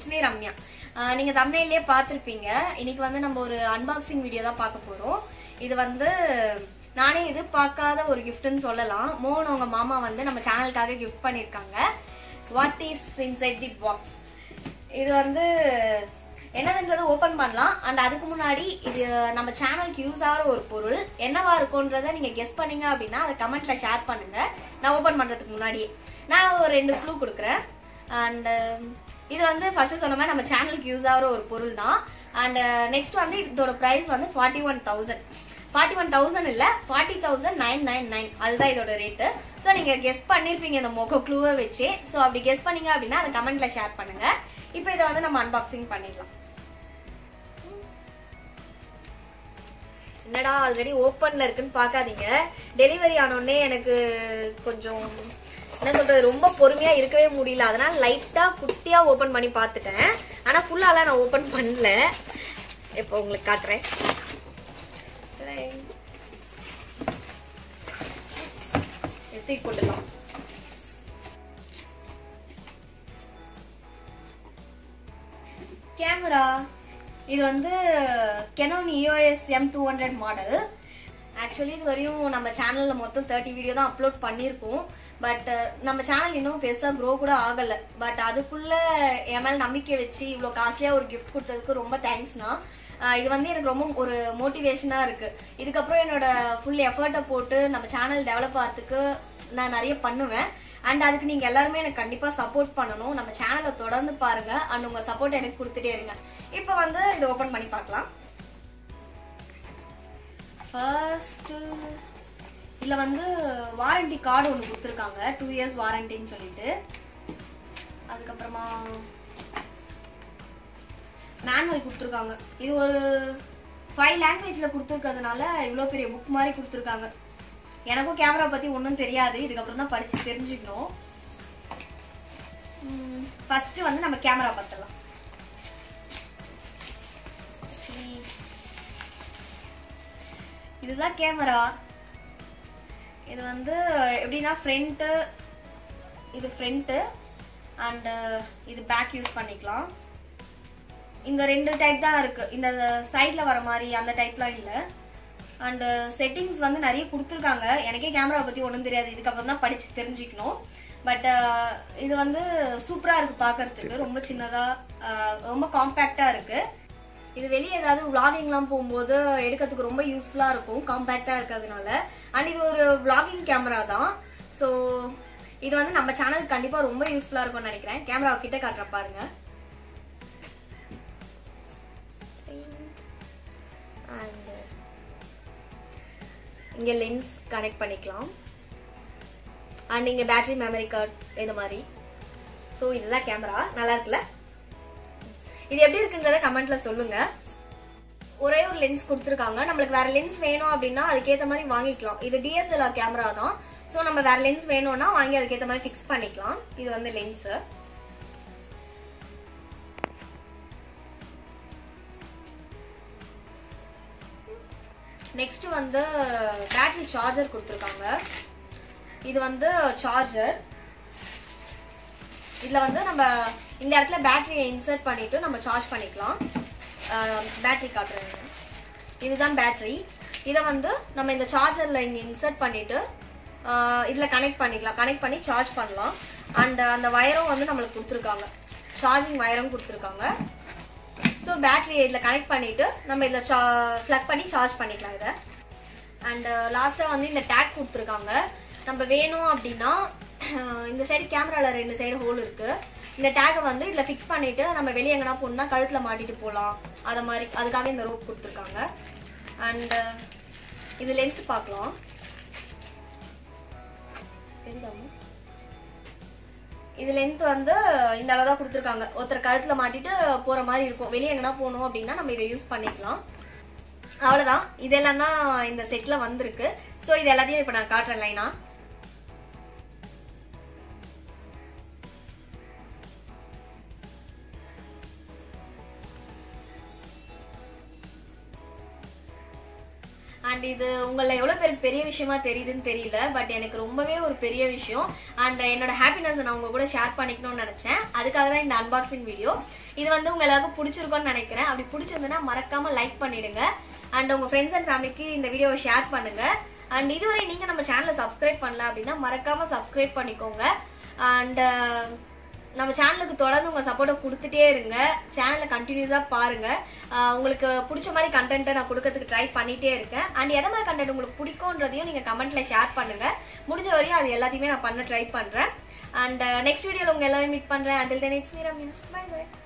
It's me Ramya ஆஹ் நீங்க தமிழ்லயே பார்த்திருப்பீங்க இன்னைக்கு வந்து நம்ம ஒரு அன்பாக்சிங் வீடியோ தான் பார்க்க போறோம் இது வந்து நானே எதிர்பார்க்காத ஒரு கிஃப்ட்னு சொல்லலாம் மோகன் அவங்க மாமா வந்து நம்ம சேனலுக்காக கிஃப்ட் பண்ணியிருக்காங்க what is inside the box இது வந்து என்னதுன்றது ஓபன் பண்ணலாம் அண்ட் அதுக்கு முன்னாடி இது நம்ம சேனலுக்கு யூஸ் ஆகிற ஒரு பொருள் என்னவா இருக்கும்ன்றத நீங்க கெஸ் பண்ணீங்க அப்படின்னா அதை கமெண்ட்ல ஷேர் பண்ணுங்க நான் ஓபன் பண்றதுக்கு முன்னாடியே நான் ஒரு ரெண்டு க்ளூ கொடுக்குறேன் அண்ட் இது வந்து ஃபர்ஸ்ட் சொன்ன மாதிரி நம்ம சேனலுக்கு யூஸ் ஆகிற ஒரு பொருள் தான் அண்ட் நெக்ஸ்ட் வந்து இதோட ப்ரைஸ் வந்து forty one thousand forty one thousand இல்ல forty thousand nine nine nine அதுதான் இதோட ரேட்டு ஸோ நீங்க கெஸ் பண்ணிருப்பீங்க இந்த மொக்க க்ளூவை வச்சு ஸோ அப்படி கெஸ் பண்ணீங்க அப்படின்னா அதை கமெண்ட்ல ஷேர் பண்ணுங்க இப்போ இதை வந்து நம்ம அன்பாக்சிங் பண்ணிடலாம் என்னடா ஆல்ரெடி ஓப்பன்ல இருக்குன்னு பார்க்காதீங்க டெலிவரி ஆனோடனே எனக்கு கொஞ்சம் என்ன சொல்றது ரொம்ப பொறுமையா இருக்கவே முடியல அதனால லைட்டா குட்டியா ஓபன் பண்ணி பார்த்துட்டேன் ஆனா ஃபுல்லாலாம் நான் ஓபன் பண்ணல இப்போ உங்களுக்கு காட்டுறேன் எடுத்து போட்டுக்கலாம் கேமரா இது வந்து Canon EOS M two hundred model actually இது வரையும் நம்ம சேனல்ல மொத்தம் தேர்ட்டி வீடியோ தான் அப்லோட் பண்ணியிருக்கோம் பட் நம்ம சேனல் இன்னும் பெருசா க்ரோ கூட ஆகல பட் அதுக்குள்ள என் மேல நம்பிக்கை வச்சு இவ்வளோ காஸ்ட்லியா ஒரு கிஃப்ட் கொடுத்ததுக்கு ரொம்ப தேங்க்ஸ்ண்ணா ஆஹ் இது வந்து எனக்கு ரொம்ப ஒரு மோட்டிவேஷனா இருக்கு இதுக்கப்புறம் என்னோட ஃபுல் எஃபர்ட்டை போட்டு நம்ம சேனல் டெவலப் ஆகிறதுக்கு நான் நிறைய பண்ணுவேன் அண்ட் அதுக்கு நீங்க எல்லாருமே எனக்கு கண்டிப்பா சப்போர்ட் பண்ணணும் நம்ம சேனலை தொடர்ந்து பாருங்க அண்ட் உங்க சப்போர்ட் எனக்கு கொடுத்துட்டே இருங்க இப்போ வந்து இதை ஓபன் பண்ணி பார்க்கலாம் ஃபர்ஸ்ட் இதுல வந்து வாரண்டி கார்டு ஒன்று கொடுத்துருக்காங்க டூ இயர்ஸ் வாரண்டின்னு சொல்லிட்டு அதுக்கப்புறமா மேனுவல் கொடுத்துருக்காங்க இது ஒரு ஃபைவ் லாங்குவேஜ்ல கொடுத்துருக்கிறதுனால இவ்வளோ பெரிய புக் மாதிரி கொடுத்துருக்காங்க எனக்கும் கேமரா பத்தி ஒன்றும் தெரியாது இதுக்கப்புறம் தான் படிச்சு தெரிஞ்சுக்கணும் ஃபர்ஸ்ட் வந்து நம்ம கேமரா பார்த்துடலாம் இதுதான் கேமரா இது வந்து எப்படின்னா ஃப்ரண்ட்டு இது ஃப்ரண்ட்டு அண்ட் இது பேக் யூஸ் பண்ணிக்கலாம் இந்த ரெண்டு டைப் தான் இருக்கு இந்த சைட்ல வர மாதிரி அந்த டைப்லாம் இல்லை அண்ட் செட்டிங்ஸ் வந்து நிறைய கொடுத்துருக்காங்க எனக்கே கேமரா பத்தி ஒன்றும் தெரியாது இதுக்கப்புறம் தான் படிச்சு தெரிஞ்சுக்கணும் பட் இது வந்து சூப்பரா இருக்கு பார்க்கிறதுக்கு ரொம்ப சின்னதா அஹ், ரொம்ப காம்பேக்டா இருக்கு இது வெளியே ஏதாவது விளாகிங்லாம் போகும்போது எடுக்கிறதுக்கு ரொம்ப யூஸ்ஃபுல்லா இருக்கும் காம்பேக்டா இருக்கிறதுனால அண்ட் இது ஒரு விளாகிங் கேமரா தான் ஸோ இது வந்து நம்ம சேனலுக்கு கண்டிப்பா ரொம்ப யூஸ்ஃபுல்லா இருக்கும்னு நினைக்கிறேன் கேமரா கிட்ட காட்டுற பாருங்க அண்ட் இங்க லென்ஸ் கனெக்ட் பண்ணிக்கலாம் அண்ட் இங்க பேட்டரி மெமரி கார்டு இந்த மாதிரி ஸோ இதுதான் கேமரா நல்லா இருக்குல்ல இது எப்படி இருக்குன்றத கமெண்ட்ல சொல்லுங்க ஒரே ஒரு லென்ஸ் கொடுத்துருக்காங்க நம்மளுக்கு வேற லென்ஸ் வேணும் அப்படின்னா அதுக்கேற்ற மாதிரி வாங்கிக்கலாம் இது டிஎஸ்எல்ஆர் கேமரா தான் ஸோ நம்ம வேற லென்ஸ் வேணும்னா வாங்கி அதுக்கேற்ற மாதிரி ஃபிக்ஸ் பண்ணிக்கலாம் இது வந்து லென்ஸ் நெக்ஸ்ட் வந்து பேட்டரி சார்ஜர் கொடுத்துருக்காங்க இது வந்து சார்ஜர் இதுல வந்து நம்ம இந்த இடத்துல பேட்டரியை இன்சர்ட் பண்ணிட்டு நம்ம சார்ஜ் பண்ணிக்கலாம் பேட்டரி காட்டுறேன் இதுதான் பேட்டரி இதை வந்து நம்ம இந்த சார்ஜர்ல இங்க இன்சர்ட் பண்ணிட்டு ஆஹ் இதுல கனெக்ட் பண்ணிக்கலாம் கனெக்ட் பண்ணி சார்ஜ் பண்ணலாம் அண்ட் அந்த வயரும் வந்து நம்மளுக்கு கொடுத்துருக்காங்க சார்ஜிங் வயரும் கொடுத்துருக்காங்க ஸோ பேட்டரி இதில் கனெக்ட் பண்ணிட்டு நம்ம இதில் சா ப்ளக் பண்ணி சார்ஜ் பண்ணிக்கலாம் இதை அண்ட் லாஸ்ட்டாக வந்து இந்த டேக் கொடுத்துருக்காங்க நம்ம வேணும் அப்படின்னா இந்த சைடு கேமராவில் ரெண்டு சைடு ஹோல் இருக்கு இந்த டேக்கை வந்து இதில் ஃபிக்ஸ் பண்ணிட்டு நம்ம வெளியே எங்கன்னா போகணும்னா கழுத்தில் மாட்டிட்டு போகலாம் அதை மாதிரி அதுக்காக இந்த ரோப் கொடுத்துருக்காங்க அண்ட் இது லென்த் பார்க்கலாம் தெரியுதாமா? இது லென்த் வந்து இந்த அளவு தான் கொடுத்துருக்காங்க ஒருத்தர் கழுத்துல மாட்டிட்டு போற மாதிரி இருக்கும் வெளியே எங்கன்னா போகணும் அப்படின்னா நம்ம இதை யூஸ் பண்ணிக்கலாம் அவ்வளவுதான் இதெல்லாம் தான் இந்த செட்ல வந்திருக்கு ஸோ இது எல்லாத்தையும் இப்போ நான் காட்டுறேன் லைனா அண்ட் இது உங்களை எவ்வளவு பேருக்கு பெரிய விஷயமா தெரியுதுன்னு தெரியல பட் எனக்கு ரொம்பவே ஒரு பெரிய விஷயம் அண்ட் என்னோட ஹாப்பினஸ் நான் உங்க கூட ஷேர் பண்ணிக்கணும்னு நினைச்சேன் அதுக்காக தான் இந்த அன்பாக்சிங் வீடியோ இது வந்து உங்க எல்லாருக்கும் பிடிச்சிருக்கும்னு நினைக்கிறேன் அப்படி பிடிச்சிருந்ததுன்னா மறக்காம லைக் பண்ணிடுங்க அண்ட் உங்க ஃப்ரெண்ட்ஸ் அண்ட் ஃபேமிலிக்கு இந்த வீடியோவை ஷேர் பண்ணுங்க அண்ட் இதுவரை நீங்க நம்ம சேனலை சப்ஸ்கிரைப் பண்ணல அப்படின்னா மறக்காம சப்ஸ்கிரைப் பண்ணிக்கோங்க அண்ட் நம்ம சேனலுக்கு தொடர்ந்து உங்க சப்போர்ட்டை கொடுத்துட்டே இருங்க சேனலை கண்டினியூஸா பாருங்க ஆஹ் உங்களுக்கு பிடிச்ச மாதிரி கண்டென்ட்டை நான் கொடுக்கறதுக்கு ட்ரை பண்ணிட்டே இருக்கேன் அண்ட் எந்த மாதிரி கண்டென்ட் உங்களுக்கு பிடிக்கும்ன்றதையும் நீங்க கமெண்ட்ல ஷேர் பண்ணுங்க முடிஞ்ச வரையும் அது எல்லாத்தையுமே நான் பண்ண ட்ரை பண்றேன் அண்ட் நெக்ஸ்ட் வீடியோல உங்க எல்லாமே மீட் பண்றேன் until then it's me Ramya bye by